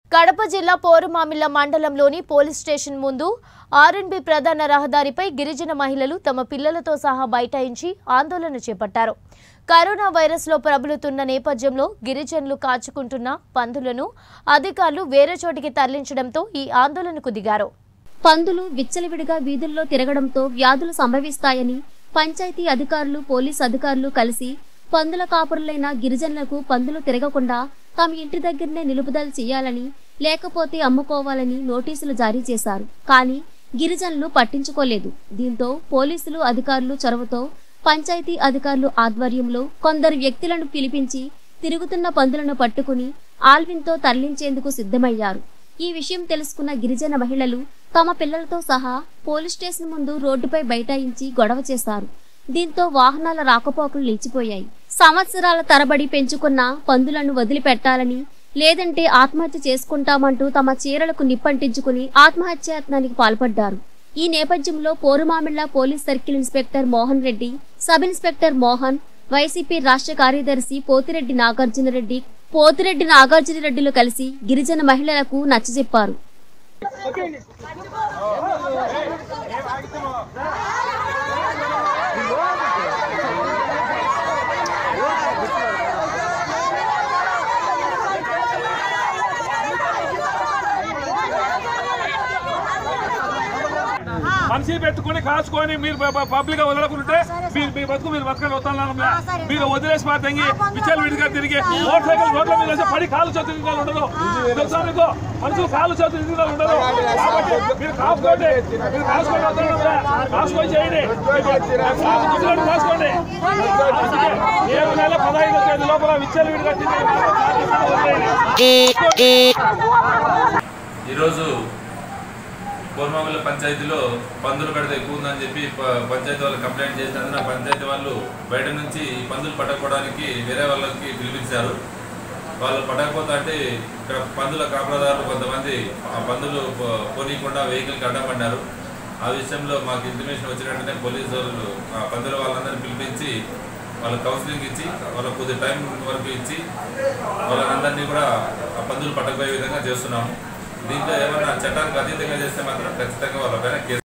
కడప జిల్లా పోరుమామిళ్ల మండలంలోని police station ముందు ఆర్ఎన్బి ప్రధాన రహదారిపై గిరిజన మహిళలు తమ పిల్లలతో సహా బైఠాయించి ఆందోళన చేపట్టారు కరోనా వైరస్లో ప్రబలుతున్న నేపథ్యంలో గిరిజనులు కాచుకుంటున్న పందులను అధికారులు వేరే చోటికి తరలించడంతో ఈ ఆందోళనకు దిగారు పందులు విచ్చలవిడిగా వీధుల్లో తిరగడంతో వ్యాధులు సంభవిస్తాయని పంచాయతీ అధికారులు పోలీస్ అధికారులు కలిసి పందుల కాపురులైన గిరిజనులకు పందులు తిరగకుండా తమ ఇంటి దగ్గరనే నిలుపుదల చేయాలని లేకపోతే అమ్ముకోవాలని నోటీసులు జారీ చేశారు కానీ గిరిజనులు పట్టించుకోలేదు దీంతో పోలీసులు అధికారులు చొరవతో పంచాయతీ అధికారులు ఆధ్వర్యంలో కొందరు వ్యక్తులను పిలిపించి తిరుగుతున్న పందులను పట్టుకుని ఆల్విన్తో తరలించేందుకు సిద్ధమయ్యారు ఈ విషయం తెలుసుకున్న గిరిజన మహిళలు తమ పిల్లలతో సహా పోలీస్ స్టేషన్ ముందు రోడ్డుపై బైఠాయించి గొడవ చేశారు దీంతో వాహనాల రాకపోకలు నిలిచిపోయాయి సంవత్సరాల తరబడి పెంచుకున్న పందులను వదిలిపెట్టాలని లేదంటే ఆత్మహత్య చేసుకుంటామంటూ తమ చీరలకు నిప్పంటించుకుని ఆత్మహత్యాయత్నానికి పాల్పడ్డారు ఈ నేపథ్యంలో Porumamilla police circle inspector Mohan Reddy sub inspector Mohan YCP రాష్ట్ర కార్యదర్శి పోతిరెడ్డి నాగార్జున రెడ్డి పోతిరెడ్డి నాగార్జున రెడ్డిలు కలిసి గిరిజన మహిళలకు నచ్చజెప్పారు మనిషి పెట్టుకుని కాచుకొని మీరు పబ్లిక్ గా వదలకుంటే మీరు మీ బతుకు మీరు బతకని వదలను మీరు వదిలేసి మా తెంగి విచ్చలు విడిగా తిరిగి మోటార్ సైకిల్ రోడ్ల మీద వేసి పడి కాలు చేతులు తిరిగి ఉండదు తెలుసా మీకు మనుషులు కాలు చేతులు తిరిగి ఉండదు కాబట్టి మీరు కాసుకోండి మీరు కాసుకోండి వదలడం కాసుకొని చేయండి మీరు కాసుకోండి అందుకే ఏడు నెల పదహైదు తేదీ లోపల విచ్చలు విడిగా తిరిగి ఈరోజు కోర్మామిల్ల పంచాయతీలో పందులు పెడితే ఎక్కువ ఉందని చెప్పి ప- పంచాయతీ వాళ్ళు కంప్లైంట్ చేసినందున పంచాయతీ వాళ్ళు బయట నుంచి ఈ పందులు పట్టకపోవడానికి వేరే వాళ్ళకి పిలిపించారు వాళ్ళు పట్టకపోతా అంటే ఇక్కడ పందుల కాపలాదారులు కొంతమంది ఆ పందులు పో- పోనీయకుండా వెహికల్కి అడ్డపడ్డారు ఆ విషయంలో మాకు ఇన్ఫర్మేషన్ వచ్చిన వెంటనే పోలీసు వాళ్ళు ఆ పందుల వాళ్ళందరినీ పిలిపించి వాళ్ళకి కౌన్సిలింగ్ ఇచ్చి వాళ్ళకి కొద్ది టైం వరకు ఇచ్చి వాళ్ళందరినీ కూడా ఆ పందులు పట్టకపోయే విధంగా చేస్తున్నాము దీంట్లో ఏమన్నా చట్టానికి అతీతంగా చేస్తే మాత్రం ఖచ్చితంగా వాళ్ళపైన కేసు